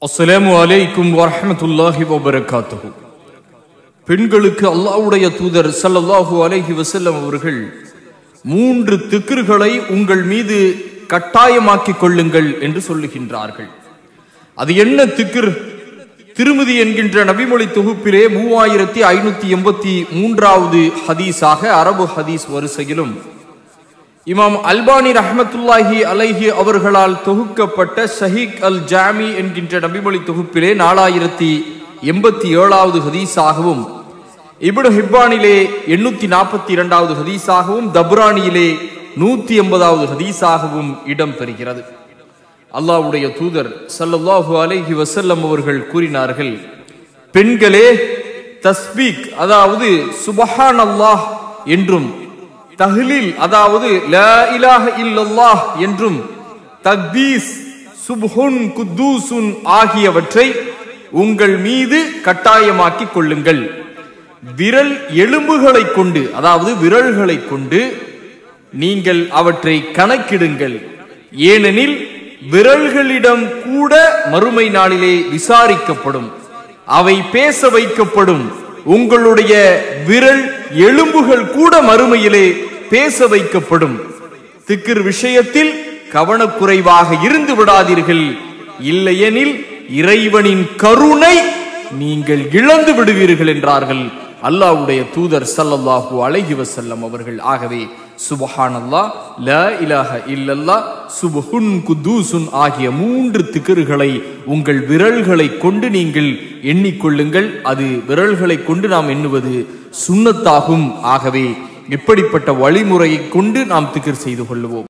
அஸ்ஸலாமு அலைக்கும் வரஹ்மத்துல்லாஹி வபரகாத்துஹு பெண்களுக்கு அல்லாஹ்வுடைய தூதர் ஸல்லல்லாஹு அலைஹி வஸல்லம் அவர்கள் மூன்று திக்ருகளை உங்கள் மீது கட்டாயமாக்கிக் கொள்ளுங்கள் என்று சொல்லுகின்றார்கள் அது என்ன திக்ர் திருமதி என்கின்ற நபிமொழி தொகுப்பிலே மூவாயிரத்தி ஐநூத்தி எண்பத்தி மூன்றாவது ஹதீஸாக அரபு ஹதீஸ் வரிசையிலும் இமாம் அல்பானி ரஹ்மத்துல்லாஹி அலைஹி அவர்களால் தொகுக்கப்பட்ட ஷஹீக் அல் ஜாமி என்கின்ற நபிமொழி தொகுப்பிலே நாலாயிரத்தி எண்பத்தி ஏழாவது ஹதீஸாகவும் இப்னு ஹிப்பானிலே எண்ணூத்தி நாற்பத்தி இரண்டாவது ஹதீஸாகவும் தப்ரானியிலே நூத்தி எண்பதாவது ஹதீஸாகவும் இடம்பெறுகிறது அல்லாஹ்வுடைய தூதர் ஸல்லல்லாஹு அலைஹி வஸல்லம் அவர்கள் கூறினார்கள் பெண்களே தஸ்பீக் அதாவது சுபஹான் அல்லாஹ் என்றும் தஹ்லீல் அதாவது லா இலாஹ இல்லல்லாஹ் என்றும் தக்பீஸ் சுப்ஹுன் குத்தூசுன் ஆகியவற்றை உங்கள் மீது கட்டாயமாக்கிக் கொள்ளுங்கள் விரல் எலும்புகளை கொண்டு அதாவது விரல்களை கொண்டு நீங்கள் அவற்றை கணக்கிடுங்கள் ஏனெனில் விரல்களிடம் கூட மறுமை நாளிலே விசாரிக்கப்படும் அவை பேச வைக்கப்படும் உங்களுடைய விரல் எலும்புகள் கூட மறுமையிலே பேச வைக்கப்படும் திக்கிர் விஷயத்தில் கவனக்குறைவாக இருந்து விடாதீர்கள் இல்லையெனில் இறைவனின் கருணை நீங்கள் இழந்து விடுவீர்கள் என்றார்கள் அல்லாஹ்வுடைய தூதர் ஸல்லல்லாஹு அலைஹி வஸல்லம் அவர்கள் ஆகவே சுபஹானல்லாஹ் லா இலாஹ இல்லல்லாஹ் சுப்ஹுன் குத்தூசுன் ஆகிய மூன்று திக்ருகளை உங்கள் விரல்களை கொண்டு நீங்கள் எண்ணிக்கொள்ளுங்கள் அது விரல்களை கொண்டு நாம் எண்ணுவது சுன்னத்தாகும் ஆகவே இப்படிப்பட்ட வழிமுறையை கொண்டு நாம் திக்ர் செய்து கொள்ளுவோம்